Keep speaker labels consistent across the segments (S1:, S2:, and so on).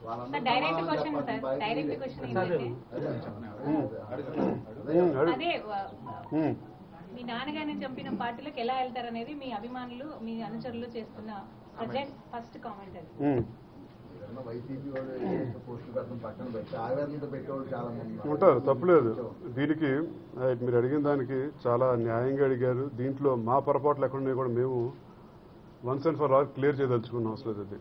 S1: వాళ్ళందరూ
S2: డైరెక్ట్
S1: సమాధానం
S2: క్వశ్చన్
S1: చెప్పాల్సిన
S2: సార్
S1: బాధ్యత
S2: డైరెక్ట్
S1: మీదే.
S2: క్వశ్చన్
S3: సార్,
S2: ఏంటంటే
S1: అదే
S4: ఉమ్, అడుగు.
S2: అదే వ-
S4: ఉమ్.
S2: మీ నాన్నగారిని చంపిన పార్టీలకు ఎలా వెళ్తారనేది మీ అభిమానులు మీ అనుచరులు చేస్తున్న ప్రజెంట్ ఫస్ట్ కామెంట్ అది
S4: ఉమ్.
S1: ఏదన్నా వైసీపీ వాళ్ళు ఏదైతే పోస్టులు పెట్టడం పక్కన పెట్టి ఆవేదనతో పెట్టేవాళ్ళు చాలా మంది ఉన్నారు.
S4: ఉంటారు తప్పులేదు దీనికి ఆ, మీరు అడిగిన దానికి చాలా న్యాయంగా అడిగారు దీంట్లో మా పొరపాట్లు ఎక్కడున్నాయి కూడా మేము once and for all clear చేయదలుచుకున్నాం అసలు అది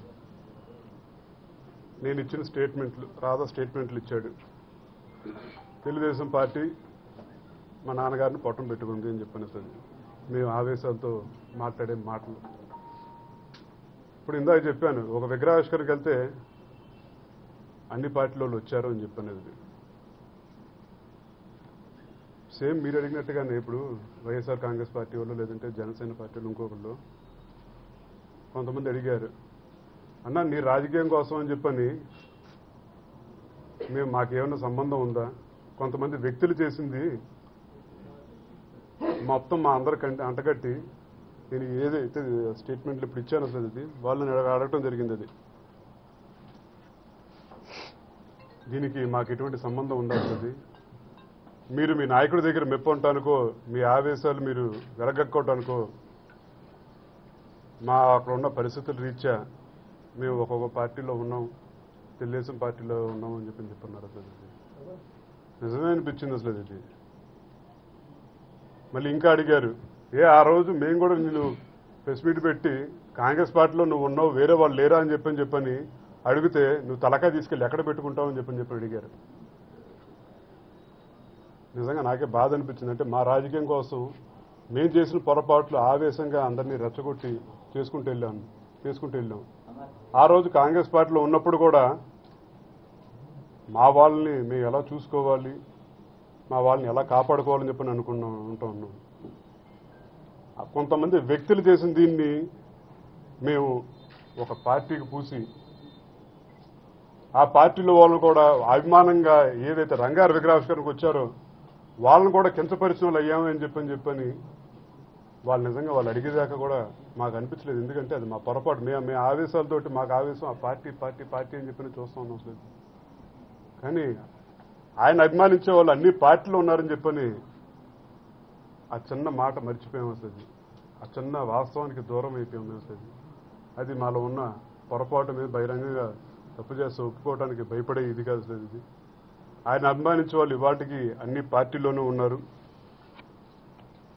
S4: నేను ఇచ్చిన స్టేట్మెంట్లు రాధా స్టేట్మెంట్లు ఇచ్చాడు తెలుగుదేశం పార్టీ మా నాన్నగారిని పొట్టం పెట్టుకుంది అని చెప్పాను అసలు మేము ఆవేశాలతో మాట్లాడే మాటలు ఇప్పుడు ఇందాక చెప్పాను ఒక విగ్రహావిష్కరణకి వెళ్తే అన్ని పార్టీల వాళ్ళు వచ్చారు అని చెప్పాను అది సేమ్ మీరు అడిగినట్టుగానే ఇప్పుడు వైఎస్ఆర్ కాంగ్రెస్ పార్టీ వాళ్ళు లేదంటే జనసేన పార్టీ వాళ్ళు ఇంకొకళ్ళు కొంతమంది అడిగారు అన్న నీ రాజకీయం కోసం అని చెప్పని మేము మాకేమైనా సంబంధం ఉందా కొంతమంది వ్యక్తులు చేసింది మొత్తం మా అందరికంటే అంటగట్టి నేను ఏదైతే స్టేట్మెంట్లు ఇప్పుడు ఇచ్చాను అసలు అది వాళ్ళని అడగ- అడగటం జరిగింది అది దీనికి మాకు ఎటువంటి సంబంధం ఉండాల్సింది మీరు మీ నాయకుడి దగ్గర మెప్పు ఉంటానుకో మీ ఆవేశాలు మీరు వెలగక్కోవటానికో మా అక్కడ ఉన్న పరిస్థితుల రీత్యా మేము ఒక్కొక్క పార్టీలో ఉన్నాం తెలుగుదేశం పార్టీలో ఉన్నాం అని చెప్పి చెప్పున్నారు అసలు ఇది నిజమే అనిపించింది అసలు ఇది మళ్ళీ ఇంకా అడిగారు ఏ ఆ రోజు మేము కూడా నేను ప్రెస్ మీట్ పెట్టి కాంగ్రెస్ పార్టీలో నువ్వు ఉన్నావు వేరే వాళ్ళు లేరా అని చెప్పని చెప్పని అడిగితే నువ్వు తలకాయ తీసుకెళ్ళి ఎక్కడ పెట్టుకుంటావు అని చెప్పని చెప్పి అడిగారు నిజంగా నాకే బాధ అనిపించింది అంటే మా రాజకీయం కోసం మేము చేసిన పొరపాట్లు ఆవేశంగా అందరినీ రెచ్చగొట్టి చేసుకుంటూ వెళ్ళాను చేసుకుంటూ వెళ్ళాం ఆ రోజు కాంగ్రెస్ పార్టీలో ఉన్నప్పుడు కూడా మా వాళ్ళని మేము ఎలా చూసుకోవాలి మా వాళ్ళని ఎలా కాపాడుకోవాలని చెప్పని అనుకున్నాం ఉంటూ ఉన్నాం ఆ కొంతమంది వ్యక్తులు చేసిన దీన్ని మేము ఒక పార్టీకి పూసి ఆ పార్టీలో వాళ్ళని కూడా అభిమానంగా ఏదైతే రంగారు విగ్రహావిష్కరణకు వచ్చారో వాళ్ళని కూడా కించపరిచిన వాళ్ళు అయ్యామని చెప్పని చెప్పని వాళ్ళు నిజంగా వాళ్ళు అడిగేదాకా కూడా మాకు అనిపించలేదు ఎందుకంటే అది మా పొరపాటు మేము మేము ఆవేశాలతోటి మాకు ఆవేశం ఆ పార్టీ పార్టీ పార్టీ అని చెప్పని చూస్తూ ఉన్నాం అసలు కానీ ఆయన అభిమానించే వాళ్ళు అన్ని పార్టీలో ఉన్నారని చెప్పని ఆ చిన్న మాట మర్చిపోయాం అసలు ఆ చిన్న వాస్తవానికి దూరం అయిపోయాం మేము అసలు అది మాలో ఉన్న పొరపాటు మీద బహిరంగంగా తప్పు చేస్తే ఒప్పుకోవడానికి భయపడే ఇది కాదు అసలు ఇది ఆయన అభిమానించే వాళ్ళు ఇవాటికి అన్ని పార్టీల్లోనూ ఉన్నారు